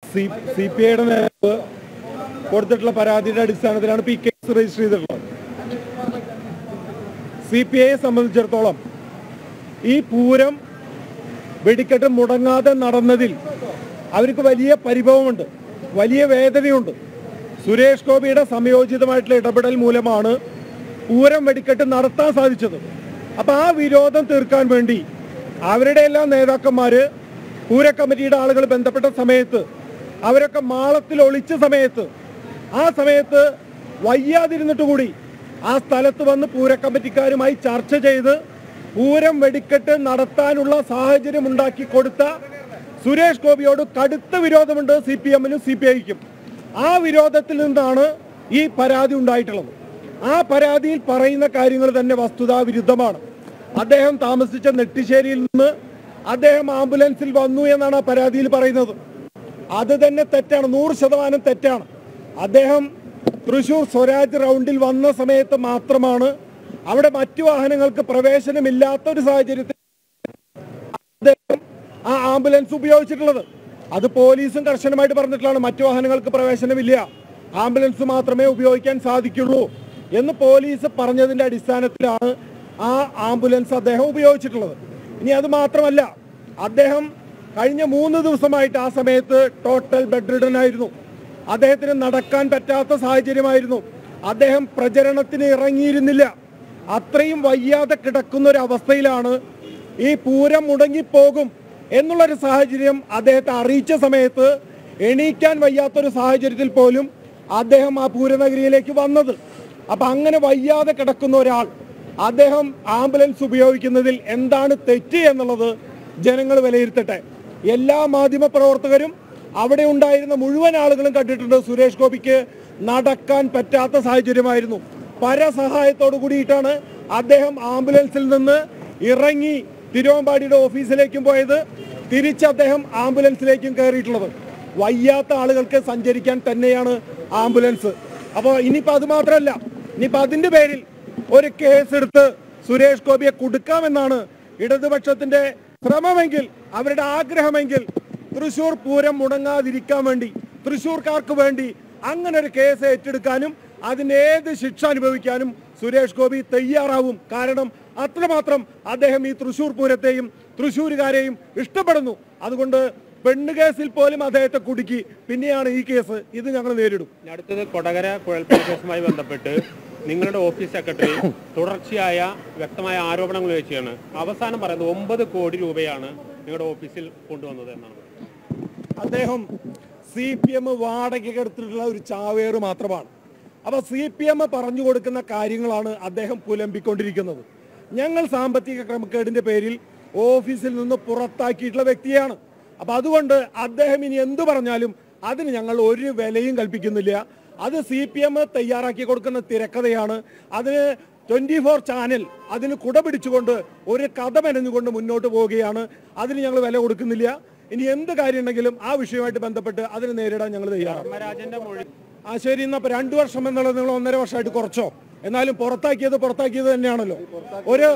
C C P ഐയുടെ നേതാവ് കൊടുത്തിട്ടുള്ള പരാതിയുടെ അടിസ്ഥാനത്തിലാണ് ഇപ്പൊ ഈ കേസ് രജിസ്റ്റർ ചെയ്തിട്ടുള്ളത് സി പി ഐയെ സംബന്ധിച്ചിടത്തോളം ഈ പൂരം വെടിക്കെട്ട് മുടങ്ങാതെ നടന്നതിൽ അവർക്ക് വലിയ പരിഭവമുണ്ട് വലിയ വേദനയുണ്ട് സുരേഷ് ഗോപിയുടെ സംയോജിതമായിട്ടുള്ള ഇടപെടൽ മൂലമാണ് പൂരം വെടിക്കെട്ട് നടത്താൻ സാധിച്ചത് അപ്പൊ ആ വിരോധം തീർക്കാൻ വേണ്ടി അവരുടെ എല്ലാ നേതാക്കന്മാര് പൂര കമ്മിറ്റിയുടെ ആളുകൾ ബന്ധപ്പെട്ട സമയത്ത് അവരൊക്കെ മാളത്തിൽ ഒളിച്ച സമയത്ത് ആ സമയത്ത് വയ്യാതിരുന്നിട്ട് കൂടി ആ സ്ഥലത്ത് വന്ന് പൂര കമ്മിറ്റിക്കാരുമായി ചർച്ച ചെയ്ത് പൂരം വെടിക്കെട്ട് നടത്താനുള്ള സാഹചര്യം ഉണ്ടാക്കി കൊടുത്ത സുരേഷ് ഗോപിയോട് കടുത്ത വിരോധമുണ്ട് സി പി എമ്മിനും സി പി ഐക്കും ആ വിരോധത്തിൽ നിന്നാണ് ഈ പരാതി ഉണ്ടായിട്ടുള്ളത് ആ പരാതിയിൽ പറയുന്ന കാര്യങ്ങൾ തന്നെ വസ്തുതാ വിരുദ്ധമാണ് അദ്ദേഹം താമസിച്ച നെട്ടിശ്ശേരിയിൽ നിന്ന് അദ്ദേഹം ആംബുലൻസിൽ വന്നു എന്നാണ് ആ പരാതിയിൽ പറയുന്നത് അത് തന്നെ തെറ്റാണ് നൂറ് ശതമാനം തെറ്റാണ് അദ്ദേഹം തൃശൂർ സ്വരാജ് റൗണ്ടിൽ വന്ന സമയത്ത് മാത്രമാണ് അവിടെ മറ്റു വാഹനങ്ങൾക്ക് പ്രവേശനമില്ലാത്ത ഒരു സാഹചര്യത്തിൽ അദ്ദേഹം ആ ആംബുലൻസ് ഉപയോഗിച്ചിട്ടുള്ളത് അത് പോലീസും കർശനമായിട്ട് പറഞ്ഞിട്ടുള്ളതാണ് മറ്റു വാഹനങ്ങൾക്ക് പ്രവേശനമില്ല ആംബുലൻസ് മാത്രമേ ഉപയോഗിക്കാൻ സാധിക്കുള്ളൂ എന്ന് പോലീസ് പറഞ്ഞതിന്റെ അടിസ്ഥാനത്തിലാണ് ആ ആംബുലൻസ് അദ്ദേഹം ഉപയോഗിച്ചിട്ടുള്ളത് ഇനി അത് മാത്രമല്ല അദ്ദേഹം കഴിഞ്ഞ മൂന്ന് ദിവസമായിട്ട് ആ സമയത്ത് ടോട്ടൽ ബെഡ് റിഡൻ ആയിരുന്നു അദ്ദേഹത്തിന് നടക്കാൻ പറ്റാത്ത സാഹചര്യമായിരുന്നു അദ്ദേഹം പ്രചരണത്തിന് ഇറങ്ങിയിരുന്നില്ല അത്രയും വയ്യാതെ കിടക്കുന്ന ഒരു അവസ്ഥയിലാണ് ഈ പൂരം മുടങ്ങിപ്പോകും എന്നുള്ളൊരു സാഹചര്യം അദ്ദേഹത്തെ അറിയിച്ച സമയത്ത് എണീക്കാൻ വയ്യാത്തൊരു സാഹചര്യത്തിൽ പോലും അദ്ദേഹം ആ പൂരനഗരിയിലേക്ക് വന്നത് അപ്പൊ അങ്ങനെ വയ്യാതെ കിടക്കുന്ന ഒരാൾ അദ്ദേഹം ആംബുലൻസ് ഉപയോഗിക്കുന്നതിൽ എന്താണ് തെറ്റ് എന്നുള്ളത് ജനങ്ങൾ വിലയിരുത്തട്ടെ എല്ലാ മാധ്യമ പ്രവർത്തകരും അവിടെ ഉണ്ടായിരുന്ന മുഴുവൻ ആളുകളും കണ്ടിട്ടുണ്ട് സുരേഷ് ഗോപിക്ക് നടക്കാൻ പറ്റാത്ത സാഹചര്യമായിരുന്നു പരസഹായത്തോടു കൂടിയിട്ടാണ് അദ്ദേഹം ആംബുലൻസിൽ നിന്ന് ഇറങ്ങി തിരുവമ്പാടിയുടെ ഓഫീസിലേക്കും പോയത് തിരിച്ച് അദ്ദേഹം ആംബുലൻസിലേക്കും കയറിയിട്ടുള്ളത് വയ്യാത്ത ആളുകൾക്ക് സഞ്ചരിക്കാൻ തന്നെയാണ് ആംബുലൻസ് അപ്പോൾ ഇനിയിപ്പോൾ അത് മാത്രമല്ല ഇനിയിപ്പോൾ അതിന്റെ പേരിൽ ഒരു കേസെടുത്ത് സുരേഷ് ഗോപിയെ കൊടുക്കാമെന്നാണ് ഇടതുപക്ഷത്തിന്റെ ശ്രമമെങ്കിൽ അവരുടെ ആഗ്രഹമെങ്കിൽ തൃശൂർ പൂരം മുടങ്ങാതിരിക്കാൻ വേണ്ടി തൃശൂർക്കാർക്ക് വേണ്ടി അങ്ങനെ ഒരു കേസ് ഏറ്റെടുക്കാനും അതിന് ഏത് ശിക്ഷ അനുഭവിക്കാനും സുരേഷ് ഗോപി തയ്യാറാവും കാരണം അത്രമാത്രം അദ്ദേഹം ഈ തൃശൂർ പൂരത്തെയും തൃശൂരുകാരെയും ഇഷ്ടപ്പെടുന്നു അതുകൊണ്ട് പെണ്ണ് കേസിൽ പോലും അദ്ദേഹത്തെ കുടുക്കി പിന്നെയാണ് ഈ കേസ് ഇത് ഞങ്ങൾ നേരിടും ഇനി അടുത്തത് കൊടകര കുഴൽപ്പണ കേസുമായി ബന്ധപ്പെട്ട് നിങ്ങളുടെ ഓഫീസ് സെക്രട്ടറി തുടർച്ചയായ വ്യക്തമായ ആരോപണങ്ങൾ വെച്ചാണ് അവസാനം പറയുന്നത് ഒമ്പത് കോടി രൂപയാണ് നിങ്ങളുടെ ഓഫീസിൽ കൊണ്ടുവന്നത് എന്നാണ് അദ്ദേഹം സി പി എം വാടകയ്ക്ക് എടുത്തിട്ടുള്ള ഒരു ചാവേറ് മാത്രമാണ് അപ്പൊ സി പി എം പറഞ്ഞു കൊടുക്കുന്ന കാര്യങ്ങളാണ് അദ്ദേഹം പുലമ്പിക്കൊണ്ടിരിക്കുന്നത് ഞങ്ങൾ സാമ്പത്തിക ക്രമക്കേടിന്റെ പേരിൽ ഓഫീസിൽ നിന്ന് പുറത്താക്കിയിട്ടുള്ള വ്യക്തിയാണ് അപ്പൊ അതുകൊണ്ട് അദ്ദേഹം ഇനി എന്തു പറഞ്ഞാലും അതിന് ഞങ്ങൾ ഒരു വിലയും കൽപ്പിക്കുന്നില്ല അത് സി പി എം തയ്യാറാക്കി കൊടുക്കുന്ന തിരക്കഥയാണ് അതിന് ട്വന്റി ഫോർ ചാനൽ അതിന് കുട പിടിച്ചുകൊണ്ട് ഒരു കഥ മെനഞ്ഞുകൊണ്ട് മുന്നോട്ട് പോവുകയാണ് അതിന് ഞങ്ങൾ വില കൊടുക്കുന്നില്ല ഇനി എന്ത് കാര്യം ഉണ്ടെങ്കിലും ആ വിഷയവുമായിട്ട് ബന്ധപ്പെട്ട് അതിന് നേരിടാൻ ഞങ്ങൾ തയ്യാറാണ് ധർമ്മരാജന്റെ മൊഴി ആ ശരി എന്നാ ഇപ്പൊ രണ്ടു വർഷം എന്നുള്ളത് നിങ്ങൾ ഒന്നര വർഷമായിട്ട് കുറച്ചോ എന്നാലും പുറത്താക്കിയത് പുറത്താക്കിയത് തന്നെയാണല്ലോ ഒരു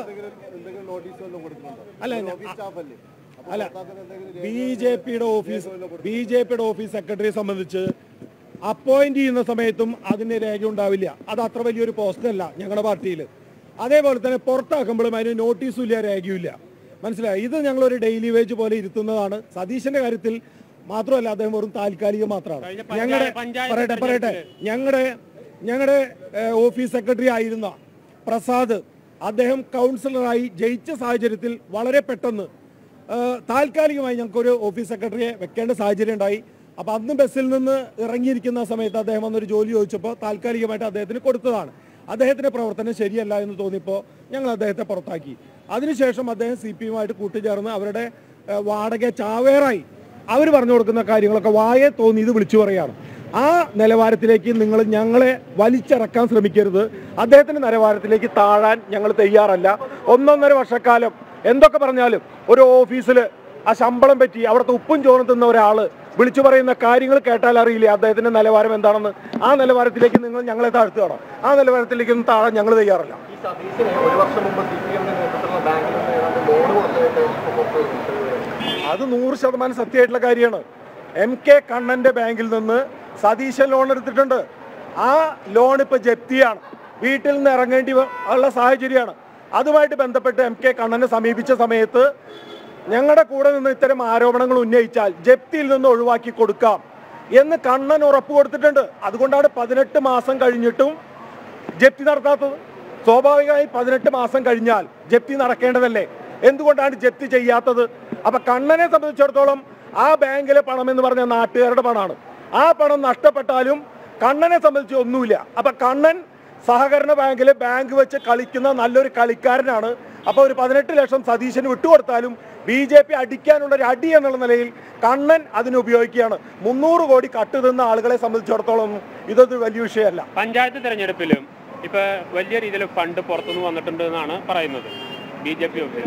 അല്ല ഞ- അല്ല ബി ജെ പിയുടെ ഓഫീസ് ബി ജെ പിയുടെ ഓഫീസ് സെക്രട്ടറിയെ സംബന്ധിച്ച് അപ്പോയിന്റ് ചെയ്യുന്ന സമയത്തും അതിന് രേഖ ഉണ്ടാവില്ല അത് അത്ര വലിയൊരു പോസ്റ്റ് അല്ല ഞങ്ങളുടെ പാർട്ടിയിൽ അതേപോലെ തന്നെ പുറത്താക്കുമ്പോഴും അതിന് നോട്ടീസും ഇല്ല രേഖയും ഇല്ല മനസ്സിലായി ഇത് ഞങ്ങൾ ഒരു ഡെയിലി വേജ് പോലെ ഇരുത്തുന്നതാണ് സതീശന്റെ കാര്യത്തിൽ മാത്രമല്ല അദ്ദേഹം വെറും താൽക്കാലികം മാത്രമാണ് കഴിഞ്ഞ പഞ്ചായ- ഞങ്ങളുടെ പഞ്ചായത്ത് പറയട്ടെ പറയട്ടെ ഞങ്ങളുടെ ഞങ്ങളുടെ ഏഹ്, ഓഫീസ് സെക്രട്ടറി ആയിരുന്ന പ്രസാദ് അദ്ദേഹം കൗൺസിലറായി ജയിച്ച സാഹചര്യത്തിൽ വളരെ പെട്ടെന്ന് ഏഹ്, താൽക്കാലികമായി ഞങ്ങൾക്കൊരു ഓഫീസ് സെക്രട്ടറിയെ വെക്കേണ്ട സാഹചര്യം ഉണ്ടായി അപ്പോൾ അന്ന് ബസ്സിൽ നിന്ന് ഇറങ്ങിയിരിക്കുന്ന സമയത്ത് അദ്ദേഹം വന്നൊരു ജോലി ചോദിച്ചപ്പോൾ താൽക്കാലികമായിട്ട് അദ്ദേഹത്തിന് കൊടുത്തതാണ് അദ്ദേഹത്തിന്റെ പ്രവർത്തനം ശരിയല്ല എന്ന് തോന്നിയപ്പോൾ ഞങ്ങൾ അദ്ദേഹത്തെ പുറത്താക്കി അതിനുശേഷം അദ്ദേഹം സി പി യുമായിട്ട് കൂട്ടുചേർന്ന് അവരുടെ ഏഹ്, വാടക ചാവേറായി അവർ പറഞ്ഞു കൊടുക്കുന്ന കാര്യങ്ങളൊക്കെ വായെ തോന്നി ഇത് വിളിച്ചു പറയാണ് ആ നിലവാരത്തിലേക്ക് നിങ്ങൾ ഞങ്ങളെ വലിച്ചിറക്കാൻ ശ്രമിക്കരുത് അദ്ദേഹത്തിന്റെ നിലവാരത്തിലേക്ക് താഴാൻ ഞങ്ങൾ തയ്യാറല്ല ഒന്നൊന്നര വർഷക്കാലം എന്തൊക്കെ പറഞ്ഞാലും ഒരു ഓഫീസിൽ ആ ശമ്പളം പറ്റി അവിടുത്തെ ഉപ്പും ചോറും തിന്ന ഒരാള് വിളിച്ചു പറയുന്ന കാര്യങ്ങൾ കേട്ടാൽ അറിയില്ലേ അദ്ദേഹത്തിന്റെ നിലവാരം എന്താണെന്ന് ആ നിലവാരത്തിലേക്ക് നിങ്ങൾ ഞങ്ങളെ താഴ്ത്തുകയാണോ ആ നിലവാരത്തിലേക്ക് ഒന്നും താഴാൻ ഞങ്ങൾ തയ്യാറല്ല ഈ സതീശന് ഒരു വർഷം മുമ്പ് സി പി എമ്മിന്റെ നേതൃത്വത്തിലുള്ള ബാങ്കിൽ നിന്ന് ഏതാണ്ട് ലോൺ കൊടുത്തതായിട്ട് ഇപ്പോൾ പുറത്ത് വരുന്നുണ്ട്. അത് നൂറ് ശതമാനം സത്യമായിട്ടുള്ള കാര്യമാണ് എം കെ കണ്ണന്റെ ബാങ്കിൽ നിന്ന് സതീശൻ ലോൺ എടുത്തിട്ടുണ്ട് ആ ലോൺ ഇപ്പൊ ജപ്തിയാണ് വീട്ടിൽ നിന്ന് ഇറങ്ങേണ്ടി വ- ഉള്ള സാഹചര്യമാണ് അതുമായിട്ട് ബന്ധപ്പെട്ട് എം കെ കണ്ണനെ സമീപിച്ച സമയത്ത് ഞങ്ങളുടെ കൂടെ നിന്ന് ഇത്തരം ആരോപണങ്ങൾ ഉന്നയിച്ചാൽ ജപ്തിയിൽ നിന്ന് ഒഴിവാക്കി കൊടുക്കാം എന്ന് കണ്ണൻ ഉറപ്പ് കൊടുത്തിട്ടുണ്ട് അതുകൊണ്ടാണ് പതിനെട്ട് മാസം കഴിഞ്ഞിട്ടും ജപ്തി നടത്താത്തത് സ്വാഭാവികമായി പതിനെട്ട് മാസം കഴിഞ്ഞാൽ ജപ്തി നടക്കേണ്ടതല്ലേ എന്തുകൊണ്ടാണ് ജപ്തി ചെയ്യാത്തത് അപ്പൊ കണ്ണനെ സംബന്ധിച്ചിടത്തോളം ആ ബാങ്കിലെ പണം എന്ന് പറഞ്ഞ നാട്ടുകാരുടെ പണമാണ് ആ പണം നഷ്ടപ്പെട്ടാലും കണ്ണനെ സംബന്ധിച്ച് ഒന്നുമില്ല അപ്പൊ കണ്ണൻ സഹകരണ ബാങ്കിലെ ബാങ്ക് വെച്ച് കളിക്കുന്ന നല്ലൊരു കളിക്കാരനാണ് അപ്പൊ ഒരു പതിനെട്ട് ലക്ഷം സതീശന് വിട്ടുകൊടുത്താലും ബി ജെ പി അടിക്കാനുള്ള ഒരു അടി എന്നുള്ള നിലയിൽ കണ്ണൻ അതിന് ഉപയോഗിക്കുകയാണ് മുന്നൂറ് കോടി കട്ട് തിന്ന ആളുകളെ സംബന്ധിച്ചിടത്തോളം ഇതൊരു വലിയ വിഷയമല്ല പഞ്ചായത്ത് തെരഞ്ഞെടുപ്പിലും ഇപ്പൊ വലിയ രീതിയിൽ ഫണ്ട് പുറത്തുനിന്ന് വന്നിട്ടുണ്ട് എന്നാണ് പറയുന്നത് ബി ജെ പി ഓഫീസിൽ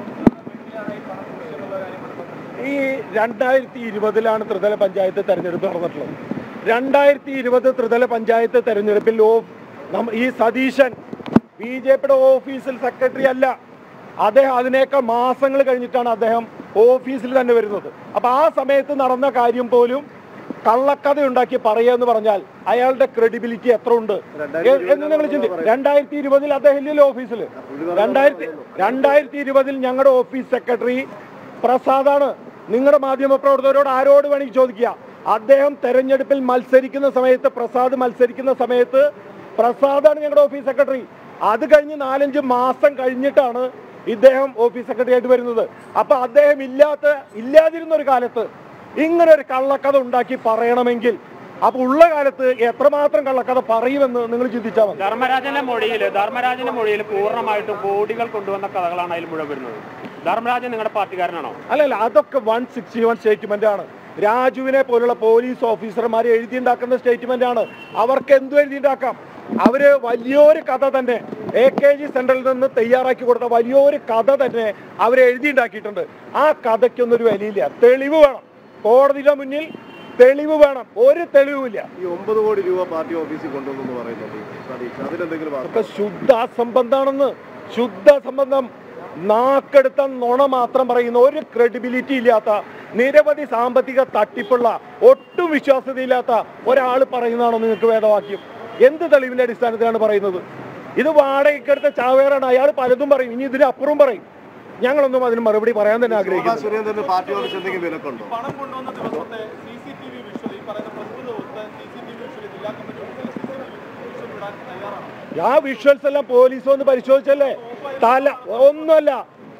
ഈ രണ്ടായിരത്തി ഇരുപതിലാണ് ത്രിതല പഞ്ചായത്ത് തെരഞ്ഞെടുപ്പ് നടന്നിട്ടുള്ളത് രണ്ടായിരത്തി ഇരുപത് ത്രിതല പഞ്ചായത്ത് തെരഞ്ഞെടുപ്പിൽ ഓ- നമ്മ- ഈ സതീശൻ ബി ജെ പിയുടെ ഓഫീസിൽ സെക്രട്ടറി അല്ല അദ്ദേഹം അതിനേക്കാൾ മാസങ്ങൾ കഴിഞ്ഞിട്ടാണ് അദ്ദേഹം ഓഫീസിൽ തന്നെ വരുന്നത് അപ്പൊ ആ സമയത്ത് നടന്ന കാര്യം പോലും കള്ളക്കഥ ഉണ്ടാക്കി പറയുക എന്ന് പറഞ്ഞാൽ അയാളുടെ ക്രെഡിബിലിറ്റി എത്ര ഉണ്ട് എ- എന്ന് നിങ്ങൾ ചിന്തി രണ്ടായിരത്തി ഇരുപതിൽ അദ്ദേഹം ഇല്ലല്ലോ ഓഫീസിൽ രണ്ടായിരത്തി രണ്ടായിരത്തി ഇരുപതിൽ ഞങ്ങളുടെ ഓഫീസ് സെക്രട്ടറി പ്രസാദാണ് നിങ്ങളുടെ മാധ്യമ പ്രവർത്തകരോട് ആരോട് വേണമെങ്കിൽ ചോദിക്കുക അദ്ദേഹം തെരഞ്ഞെടുപ്പിൽ മത്സരിക്കുന്ന സമയത്ത് പ്രസാദ് മത്സരിക്കുന്ന സമയത്ത് പ്രസാദാണ് ഞങ്ങളുടെ ഓഫീസ് സെക്രട്ടറി അത് കഴിഞ്ഞ് നാലഞ്ച് മാസം കഴിഞ്ഞിട്ടാണ് ഇദ്ദേഹം ഓഫീസ് സെക്രട്ടറി ആയിട്ട് വരുന്നത് അപ്പൊ അദ്ദേഹം ഇല്ലാത്ത ഇല്ലാതിരുന്ന ഒരു കാലത്ത് ഇങ്ങനെ ഒരു കള്ളക്കഥ ഉണ്ടാക്കി പറയണമെങ്കിൽ അപ്പൊ ഉള്ള കാലത്ത് എത്രമാത്രം കള്ളക്കഥ പറയുമെന്ന് നിങ്ങൾ ചിന്തിച്ചാൽ മതി ധർമ്മരാജന്റെ മൊഴിയിൽ ധർമ്മരാജന്റെ മൊഴിയിൽ പൂർണ്ണമായിട്ടും കോടികൾ കൊണ്ടുവന്ന കഥകളാണ് അതിൽ മുഴുവൻ വരുന്നത് ധർമ്മരാജൻ നിങ്ങളുടെ പാർട്ടിക്കാരനാണോ അല്ലല്ല അതൊക്കെ വൺ സിക്സ്റ്റി വൺ സ്റ്റേറ്റ്മെന്റ് ആണ് രാജുവിനെ പോലുള്ള പോലീസ് ഓഫീസർമാർ എഴുതിയുണ്ടാക്കുന്ന സ്റ്റേറ്റ്മെന്റ് ആണ് അവർക്ക് എന്തും എഴുതിയുണ്ടാക്കാം അവര് വലിയൊരു കഥ തന്നെ എ കെ ജി സെന്ററിൽ നിന്ന് തയ്യാറാക്കി കൊടുത്ത വലിയൊരു കഥ തന്നെ അവർ എഴുതിയുണ്ടാക്കിയിട്ടുണ്ട് ആ കഥയ്ക്കൊന്നും ഒരു വിലയില്ല തെളിവ് വേണം കോടതിയുടെ മുന്നിൽ തെളിവ് വേണം ഒരു തെളിവുമില്ല ഈ ഒമ്പത് കോടി രൂപ പാർട്ടി ഓഫീസിൽ കൊണ്ടുവന്നു പറയുന്നത് സതീഷ് അതിലെന്തെങ്കിലും വാർത്ത ഒക്കെ ശുദ്ധ അസംബന്ധാണെന്ന് ശുദ്ധ സംബന്ധം നാക്കെടുത്ത നുണ മാത്രം പറയുന്ന ഒരു ക്രെഡിബിലിറ്റി ഇല്ലാത്ത നിരവധി സാമ്പത്തിക തട്ടിപ്പുള്ള ഒട്ടും വിശ്വാസ്യതയില്ലാത്ത ഒരാൾ പറയുന്നതാണോ നിങ്ങൾക്ക് വേദവാക്യം എന്ത് തെളിവിന്റെ അടിസ്ഥാനത്തിലാണ് പറയുന്നത് ഇത് വാടകയ്ക്കെടുത്ത ചാവേറാണ് അയാൾ പലതും പറയും ഇനി ഇതിന് അപ്പുറം പറയും ഞങ്ങളൊന്നും അതിന് മറുപടി പറയാൻ തന്നെ ശോഭാ ആഗ്രഹിക്കുന്നു സുരേന്ദ്രന് പാർട്ടി ഓഫീസ് എന്തെങ്കിലും വിലക്കുണ്ടോ പണം കൊണ്ടുവന്ന ദിവസത്തെ C C T V visual ഈ പറയുന്ന പ്രസ്തുത ദിവസത്തെ C C T V visual ജില്ലാ കമ്മിറ്റി ഓഫീസിലെ C C T V visual വിടാൻ തയ്യാറാണ് ആ വിഷ്വൽസ് എല്ലാം പോലീസ് ഒന്ന് പരിശോധിച്ചല്ലേ തല ഒന്നുമല്ല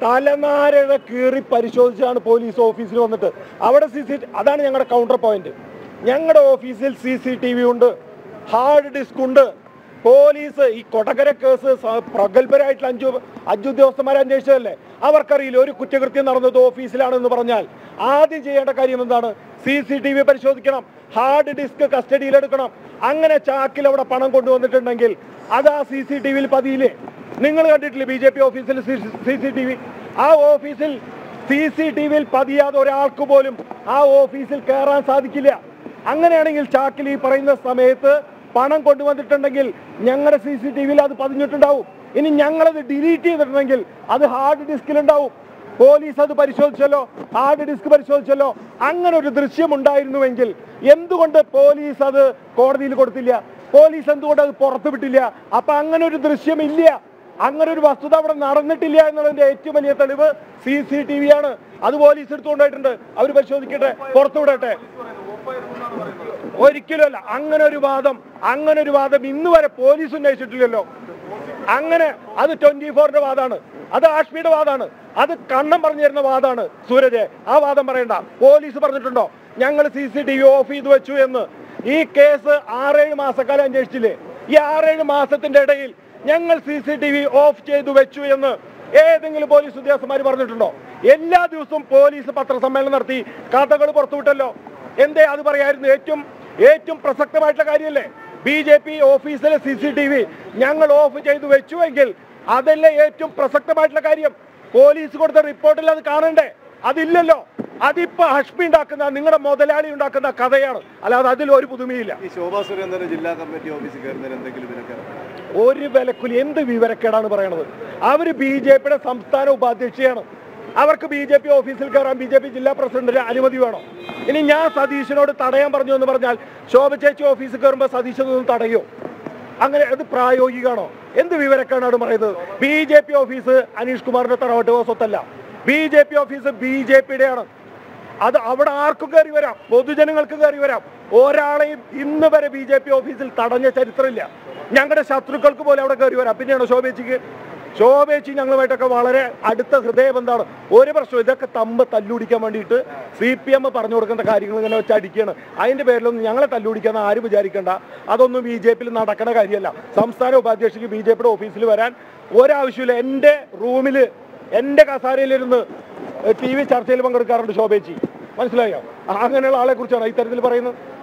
തലനാരഴ കീറി പരിശോധിച്ചാണ് പോലീസ് ഓഫീസിൽ വന്നിട്ട് അവിടെ സി സി അതാണ് ഞങ്ങളുടെ കൗണ്ടർ പോയിന്റ് ഞങ്ങളുടെ ഓഫീസിൽ സി സി ടി വി ഉണ്ട് ഹാർഡ് ഡിസ്ക് ഉണ്ട് പോലീസ് ഈ കൊടകര കേസ് സ- പ്രഗത്ഭരായിട്ടുള്ള അഞ്ചു അഞ്ചു ഉദ്യോഗസ്ഥന്മാരെ അന്വേഷിച്ചതല്ലേ അവർക്കറിയില്ല ഒരു കുറ്റകൃത്യം നടന്നത് ഓഫീസിലാണെന്ന് പറഞ്ഞാൽ ആദ്യം ചെയ്യേണ്ട കാര്യം എന്താണ് സി സി ടി വി പരിശോധിക്കണം ഹാർഡ് ഡിസ്ക് കസ്റ്റഡിയിലെടുക്കണം അങ്ങനെ ചാക്കിൽ അവിടെ പണം കൊണ്ടുവന്നിട്ടുണ്ടെങ്കിൽ അത് ആ സി സി ടി വിയിൽ പതിയില്ലേ നിങ്ങൾ കണ്ടിട്ടില്ലേ ബി ജെ പി ഓഫീസിൽ സി സി ടി വി ആ ഓഫീസിൽ സി സി ടി വിയിൽ പതിയാതെ ഒരാൾക്ക് പോലും ആ ഓഫീസിൽ കയറാൻ സാധിക്കില്ല അങ്ങനെയാണെങ്കിൽ ചാക്കിൽ ഈ പറയുന്ന സമയത്ത് പണം കൊണ്ടുവന്നിട്ടുണ്ടെങ്കിൽ ഞങ്ങളുടെ സി സി ടി വിയിൽ അത് പതിഞ്ഞിട്ടുണ്ടാവും ഇനി ഞങ്ങളത് ഡിലീറ്റ് ചെയ്തിട്ടുണ്ടെങ്കിൽ അത് ഹാർഡ് ഡിസ്കിലുണ്ടാവും പോലീസ് അത് പരിശോധിച്ചല്ലോ ഹാർഡ് ഡിസ്ക് പരിശോധിച്ചല്ലോ അങ്ങനെ ഒരു ദൃശ്യം ഉണ്ടായിരുന്നുവെങ്കിൽ എന്തുകൊണ്ട് പോലീസ് അത് കോടതിയിൽ കൊടുത്തില്ല പോലീസ് എന്തുകൊണ്ട് അത് പുറത്തു വിട്ടില്ല അപ്പൊ അങ്ങനെ ഒരു ദൃശ്യം ഇല്ല അങ്ങനെ ഒരു വസ്തുത അവിടെ നടന്നിട്ടില്ല എന്നുള്ളതിന്റെ ഏറ്റവും വലിയ തെളിവ് സി സി ടി വി ആണ് അത് പോലീസ് എടുത്തുകൊണ്ടായിട്ടുണ്ട് അവർ പരിശോധിക്കട്ടെ പുറത്തു വിടട്ടെ ഒരിക്കലുമല്ല അങ്ങനെ ഒരു വാദം അങ്ങനെ ഒരു വാദം ഇന്ന് വരെ പോലീസ് ഉന്നയിച്ചിട്ടില്ലല്ലോ അങ്ങനെ അത് ട്വന്റി ഫോറിന്റെ വാദമാണ് അത് ആഷ്മിയുടെ വാദമാണ് അത് കണ്ണം പറഞ്ഞു തരുന്ന വാദമാണ് സൂരജ് ആ വാദം പറയണ്ട പോലീസ് പറഞ്ഞിട്ടുണ്ടോ ഞങ്ങൾ C C T V off ചെയ്ത് വെച്ചു എന്ന് ഈ കേസ് ആറേഴ് മാസക്കാലം അന്വേഷിച്ചില്ലേ ഈ ആറേഴ് മാസത്തിന്റെ ഇടയിൽ ഞങ്ങൾ C C T V off ചെയ്തു വെച്ചു എന്ന് ഏതെങ്കിലും പോലീസ് ഉദ്യോഗസ്ഥന്മാർ പറഞ്ഞിട്ടുണ്ടോ എല്ലാ ദിവസവും പോലീസ് പത്രസമ്മേളനം നടത്തി കഥകൾ പുറത്തുവിട്ടല്ലോ എന്തേ അത് പറയായിരുന്നു ഏറ്റവും ഏറ്റവും പ്രസക്തമായിട്ടുള്ള കാര്യമല്ലേ ബി ജെ പി ഓഫീസിലെ സി സി ടി വി ഞങ്ങൾ ഓഫ് ചെയ്തു വെച്ചുവെങ്കിൽ അതല്ലേ ഏറ്റവും പ്രസക്തമായിട്ടുള്ള കാര്യം പോലീസ് കൊടുത്ത റിപ്പോർട്ടിൽ അത് കാണണ്ടേ അതില്ലല്ലോ അതിപ്പോ ഹഷ്മി ഉണ്ടാക്കുന്ന നിങ്ങളുടെ മുതലാളി ഉണ്ടാക്കുന്ന കഥയാണ് അല്ലാതെ അതിൽ ഒരു പുതുമയില്ല ഈ ശോഭാ സുരേന്ദ്രന് ജില്ലാ കമ്മിറ്റി ഓഫീസിൽ കയറുന്നതിന് എന്തെങ്കിലും വിലക്കാണ് ഒരു വിലക്കുലി എന്ത് വിവരക്കേടാണ് പറയണത് അവര് ബി ജെ പിയുടെ സംസ്ഥാന ഉപാധ്യക്ഷയാണ് അവർക്ക് ബി ജെ പി ഓഫീസിൽ കയറാൻ ബി ജെ പി ജില്ലാ പ്രസിഡന്റിന് അനുമതി വേണം ഇനി ഞാൻ സതീശനോട് തടയാൻ പറഞ്ഞു എന്ന് പറഞ്ഞാൽ ശോഭ ചേച്ചി ഓഫീസിൽ കയറുമ്പോൾ സതീശനൊന്നും തടയോ അങ്ങനെ അത് പ്രായോഗികമാണോ എന്ത് വിവരക്കാണ് പറയുന്നത് B J P office Aneesh കുമാറിന്റെ തറവാട്ട് സ്വത്തല്ല B J P office B J പിയുടെയാണ് അത് അവിടെ ആർക്കും കയറി വരാം പൊതുജനങ്ങൾക്ക് കയറി വരാം ഒരാളെയും ഇന്ന് വരെ ബി ജെ പി ഓഫീസിൽ തടഞ്ഞ ചരിത്രമില്ല ഞങ്ങളുടെ ശത്രുക്കൾക്ക് പോലെ അവിടെ കയറി വരാം പിന്നെയാണോ ശോഭേച്ചിക്ക് ശോഭേച്ചി ഞങ്ങളുമായിട്ടൊക്കെ വളരെ അടുത്ത ഹൃദയബന്ധമാണ് ഒരു പ്രശ്നം ഇതൊക്കെ തമ്പ് തല്ലുപിടിക്കാൻ വേണ്ടിയിട്ട് സി പി എം പറഞ്ഞു കൊടുക്കേണ്ട കാര്യങ്ങൾ ഇങ്ങനെ വെച്ച് അടിക്കുകയാണ് അതിന്റെ പേരിലൊന്നും ഞങ്ങളെ തല്ലുപിടിക്കാന്ന് ആരും വിചാരിക്കേണ്ട അതൊന്നും ബി ജെ പിയിൽ നടക്കുന്ന കാര്യമല്ല സംസ്ഥാന ഉപാധ്യക്ഷയ്ക്ക് ബി ജെ പിയുടെ ഓഫീസിൽ വരാൻ ഒരാവശ്യമില്ല എൻ്റെ റൂമിൽ എൻ്റെ കസാരയിലിരുന്ന് ടി വി ചർച്ചയിൽ പങ്കെടുക്കാറുണ്ട് ശോഭേച്ചി മനസ്സിലായോ അങ്ങനെയുള്ള ആളെ കുറിച്ചാണ് ഇത്തരത്തിൽ പറയുന്നത്